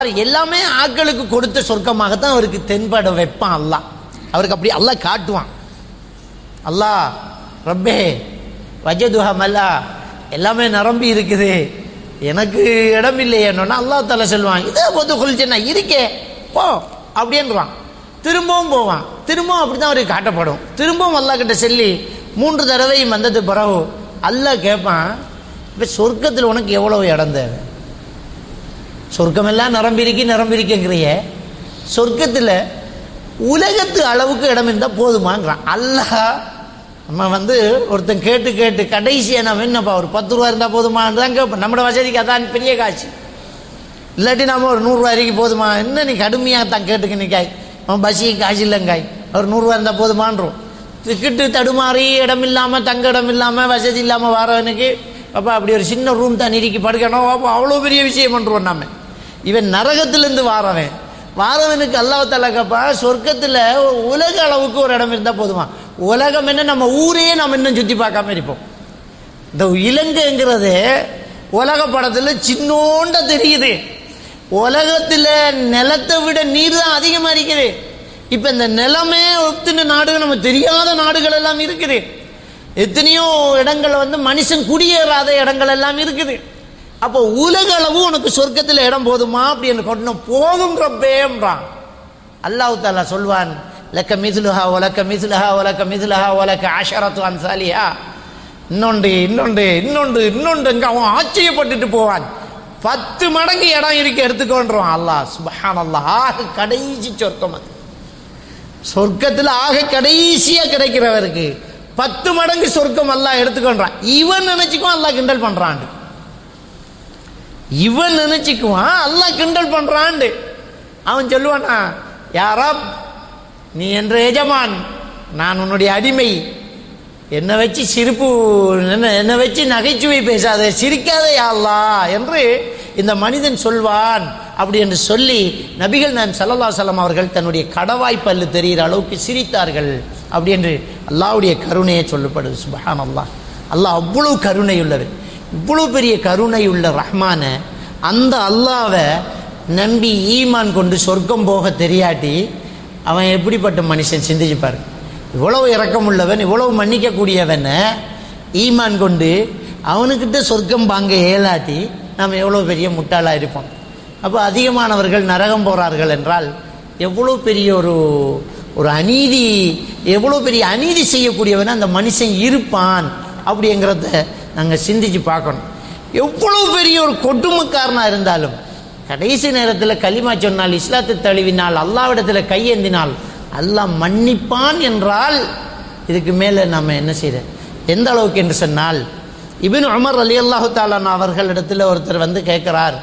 எல்லாமே ஆட்களுக்கு கொடுத்த சொர்க்கமாகத்தான் அவருக்கு தென்பட வைப்பான் அல்லாஹ் அவருக்கு அப்படி அல்லாஹ் காட்டுவான் அல்லாஹ் ரப்பே வஜதுஹா மல்லா எல்லாமே நிரம்பி இருக்குது எனக்கு இடம் இல்லையேன்னா அல்லாஹ் தலை சொல்லுவான் இதே பொது குளிச்சுன்னா இருக்கே போ அப்படின்றான் திரும்பவும் போவான் திரும்பவும் அப்படி தான் அவருக்கு காட்டப்படும் திரும்பவும் அல்லாஹ் கிட்ட சொல்லி மூன்று தடவையும் வந்தது பிறகு அல்லாஹ் கேட்பான் இப்போ சொர்க்கத்தில் உனக்கு எவ்வளவு இடம் தேவை சொர்க்கமெல்லாம் நிரம்பிருக்கு நிரம்பிருக்குங்கிறிய சொர்க்கத்தில் உலகத்து அளவுக்கு இடம் இருந்தால் போதுமாங்கிறான் அல்லாஹ் நம்ம வந்து ஒருத்தன் கேட்டு கேட்டு கடைசியாக நம்ம என்னப்பா ஒரு பத்து ரூபா இருந்தால் போதுமான்னு தான் கேட்போம் நம்மளோட வசதிக்கு அதான் பெரிய காசு இல்லாட்டி நாம ஒரு நூறுரூவா வரைக்கும் போதுமா என்ன நீ கடுமையாக தான் கேட்டுக்க நிற்காய் அவன் பஸ்ஸுக்கு காசு இல்லைங்காய் ஒரு நூறுரூவா இருந்தால் போதுமான்றோம் டிக்கெட்டு தடுமாறி இடம் இல்லாமல் தங்க இடம் இல்லாமல் வசதி இல்லாமல் வரவனுக்கு அப்பா அப்படி ஒரு சின்ன ரூம் தான் இறுக்கி படுக்கணும் அப்போ அவ்வளோ பெரிய விஷயம் பண்ணுறோம் நாம இவன் நரகத்திலேருந்து வாரவன் வாரவனுக்கு அல்லாஹ் கேப்பா சொர்க்கத்தில் உலக அளவுக்கு ஒரு இடம் இருந்தால் போதுமா உலகம் என்ன நம்ம ஊரையே நம்ம இன்னும் சுற்றி பார்க்காம இருப்போம் இந்த இலங்கைங்கிறது உலக படத்தில் சின்னோண்ட தெரியுது உலகத்தில் நிலத்தை விட நீர் தான் அதிகமாக இருக்குது இப்போ இந்த நிலமே ஒத்துன நாடுகள் நம்ம தெரியாத நாடுகள் எல்லாம் இருக்குது எத்தனையோ இடங்கள் வந்து மனுஷன் குடியேறாத இடங்கள் எல்லாம் இருக்குது அப்போ உலக அளவு உனக்கு சொர்க்கத்தில் இடம் போதுமா அப்படின்னு கொண்டு போதும் ரப்பேன்றான் அல்லாஹ் தாலா சொல்வான் லக்க மிதுலுஹா ஒலக்க மிதுலுஹா ஒலக்க மிதுலுஹா ஒலக்க ஆஷரத்து அன்சாலியா இன்னொன்று இன்னொன்று இன்னொன்று இன்னொன்று அவன் ஆச்சரியப்பட்டுட்டு போவான் பத்து மடங்கு இடம் இருக்கு எடுத்துக்கொண்டுருவான் அல்லாஹ் சுபஹான் அல்லாஹ் ஆக கடைசி சொர்க்கம் அது சொர்க்கத்தில் ஆக கடைசியா கிடைக்கிறவருக்கு பத்து மடங்கு சொர்க்கம் அல்லாஹ் எடுத்துக்கொண்டான் இவன் நினைச்சுக்குவான் அல்லாஹ் கிண்டல் பண்றான் இவன் நினைச்சுக்குவான் அல்லாஹ் கிண்டல் பண்றான் அவன் சொல்லுவானா யாரா நீ என்ற எஜமான் நான் உன்னுடைய அடிமை என்னை வச்சு சிரிப்பு என்ன என்னை வச்சு நகைச்சுவை பேசாத சிரிக்காத யாழ்லா என்று இந்த மனிதன் சொல்வான் அப்படி என்று சொல்லி நபிகள் நான் சல்லல்லா சலம் அவர்கள் தன்னுடைய கடவாய் பல்லு தெரிகிற அளவுக்கு சிரித்தார்கள் அப்படி என்று அல்லாவுடைய கருணையை சொல்லப்படுது சுபஹான் அல்லாஹ் அல்லாஹ் அவ்வளவு கருணை உள்ளவர் இவ்வளவு பெரிய கருணை உள்ள ரஹ்மான அந்த அல்லாவை நம்பி ஈமான் கொண்டு சொர்க்கம் போக தெரியாட்டி அவன் எப்படிப்பட்ட மனுஷன் சிந்திச்சுப்பார் இவ்வளவு இரக்கமுள்ளவன் இவ்வளவு மன்னிக்கக்கூடியவன் ஈமான் கொண்டு அவனுக்கிட்ட சொர்க்கம் பாங்க ஏலாட்டி நாம் எவ்வளோ பெரிய முட்டாளாக இருப்போம் அப்போ அதிகமானவர்கள் நரகம் போகிறார்கள் என்றால் எவ்வளோ பெரிய ஒரு ஒரு அநீதி எவ்வளோ பெரிய அநீதி செய்யக்கூடியவன் அந்த மனுஷன் இருப்பான் அப்படிங்கிறத நாங்கள் சிந்திச்சு பார்க்கணும் எவ்வளோ பெரிய ஒரு கொட்டுமக்காரனாக இருந்தாலும் கடைசி நேரத்தில் களிமா சொன்னால் இஸ்லாத்தை தழுவினால் அல்லாவிடத்தில் கையேந்தினால் அல்லாஹ் மன்னிப்பான் என்றால் இதுக்கு மேலே நம்ம என்ன செய்யறது எந்த அளவுக்கு என்று சொன்னால் இபின் உமர் அலி அல்லாஹு தாலான் அவர்களிடத்தில் ஒருத்தர் வந்து கேட்குறார்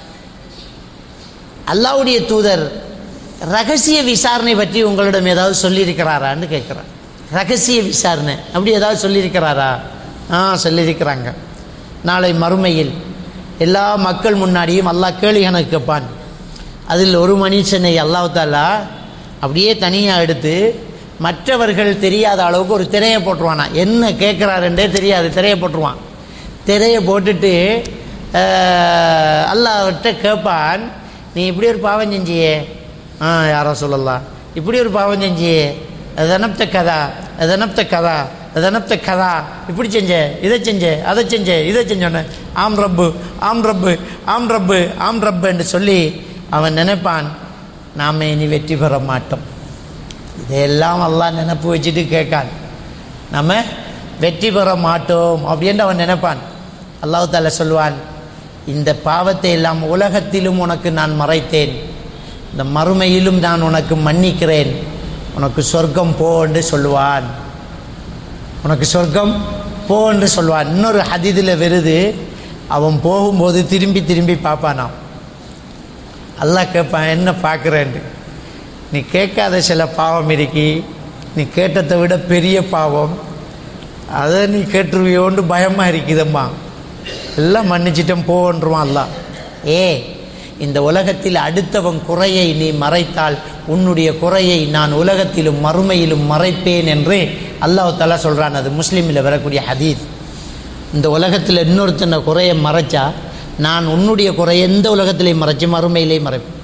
அல்லாவுடைய தூதர் ரகசிய விசாரணை பற்றி உங்களிடம் ஏதாவது சொல்லியிருக்கிறாரான்னு கேட்குறார் ரகசிய விசாரணை அப்படி ஏதாவது சொல்லியிருக்கிறாரா ஆ சொல்லியிருக்கிறாங்க நாளை மறுமையில் எல்லா மக்கள் முன்னாடியும் அல்லாஹ் கேள்வி கணக்கு கேட்பான் அதில் ஒரு மனுஷனை அல்லாஹ் தாலா அப்படியே தனியாக எடுத்து மற்றவர்கள் தெரியாத அளவுக்கு ஒரு திரையை போட்டுருவானா என்ன கேட்குறாருன்றே தெரியாது திரையை போட்டுருவான் திரையை போட்டுட்டு அல்லாஹ்கிட்ட கேட்பான் நீ இப்படி ஒரு பாவம் செஞ்சியே ஆ யாரோ சொல்லலாம் இப்படி ஒரு பாவம் செஞ்சியே அது அனப்த கதா அது அனப்த கதா அது அனப்த கதா இப்படி செஞ்ச இதை செஞ்ச அதை செஞ்ச இதை செஞ்சோன்னு ஆம் ரப்பு ஆம் ரப்பு ஆம் ரப்பு ஆம் ரப்பு என்று சொல்லி அவன் நினைப்பான் நாம இனி வெற்றி பெற மாட்டோம் இதையெல்லாம் எல்லாம் நினப்பு வச்சுட்டு கேட்கான் நம்ம வெற்றி பெற மாட்டோம் அப்படின்னு அவன் நினைப்பான் அல்லாஹ் தாலா சொல்வான் இந்த பாவத்தை எல்லாம் உலகத்திலும் உனக்கு நான் மறைத்தேன் இந்த மறுமையிலும் நான் உனக்கு மன்னிக்கிறேன் உனக்கு சொர்க்கம் போ என்று சொல்லுவான் உனக்கு சொர்க்கம் போ என்று சொல்வான் இன்னொரு ஹதீதில் வருது அவன் போகும்போது திரும்பி திரும்பி பார்ப்பானாம் அல்லாஹ் கேட்பான் என்ன பார்க்குறேன்னு நீ கேட்காத சில பாவம் இருக்கி நீ கேட்டதை விட பெரிய பாவம் அதை நீ கேட்டுருவியோன்னு பயமாக இருக்குதம்மா எல்லாம் மன்னிச்சிட்டும் போன்றுவான் அல்லாஹ் ஏ இந்த உலகத்தில் அடுத்தவன் குறையை நீ மறைத்தால் உன்னுடைய குறையை நான் உலகத்திலும் மறுமையிலும் மறைப்பேன் என்று அல்லாஹ் தலா சொல்கிறான் அது முஸ்லீமில் வரக்கூடிய ஹதீஸ் இந்த உலகத்தில் இன்னொருத்தனை குறையை மறைச்சா நான் உன்னுடைய குறை எந்த உலகத்திலையும் மறைச்சு மறுமையிலையும் மறைப்பேன்